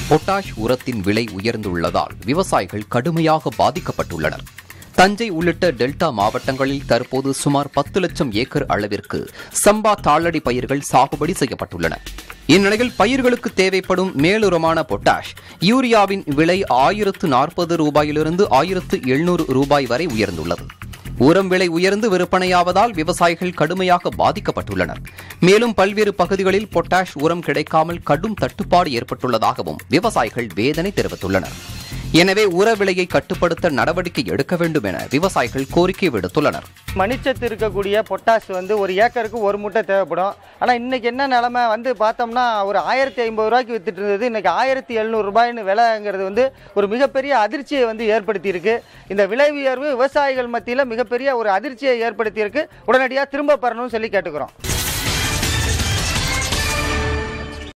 potash உரத்தின் விலை உயர்ந்துள்ளதால் விவசாயிகள் கடுமையாக பாதிக்கப்பட்டுள்ளனர் தஞ்சை உள்ளிட்ட டெல்டா மாவட்டங்களில் தற்போது சுமார் பத்து லட்சம் ஏக்கர் அளவிற்கு சம்பா தாளடி பயிர்கள் சாகுபடி செய்யப்பட்டுள்ளன இந்நிலையில் பயிர்களுக்கு தேவைப்படும் மேலுரமான பொட்டாஷ் யூரியாவின் விலை ஆயிரத்து நாற்பது ரூபாயிலிருந்து ஆயிரத்து எழுநூறு ரூபாய் வரை உயர்ந்துள்ளது உரம் விலை உயர்ந்து விற்பனையாவதால் விவசாயிகள் கடுமையாக பாதிக்கப்பட்டுள்ளனர் மேலும் பல்வேறு பகுதிகளில் பொட்டாஷ் உரம் கிடைக்காமல் கடும் தட்டுப்பாடு ஏற்பட்டுள்ளதாகவும் விவசாயிகள் வேதனை தெரிவித்துள்ளனர் எனவே உர விலையை கட்டுப்படுத்த நடவடிக்கை எடுக்க வேண்டும் என விவசாயிகள் கோரிக்கை விடுத்துள்ளனர் மணிச்சத்து இருக்கக்கூடிய பொட்டாஷ் வந்து ஒரு ஏக்கருக்கு ஒரு மூட்டை தேவைப்படும் ஆனால் இன்னைக்கு என்ன நிலமை வந்து பார்த்தோம்னா ஒரு ஆயிரத்தி ஐம்பது ரூபாய்க்கு வித்துட்டு இருந்தது இன்னைக்கு ஆயிரத்தி எழுநூறு ரூபாய்னு விலைங்கிறது வந்து ஒரு மிகப்பெரிய அதிர்ச்சியை வந்து ஏற்படுத்தியிருக்கு இந்த விலை உயர்வு விவசாயிகள் மத்தியில் மிகப்பெரிய ஒரு அதிர்ச்சியை ஏற்படுத்தியிருக்கு உடனடியாக திரும்ப பெறணும்னு சொல்லி கேட்டுக்கிறோம்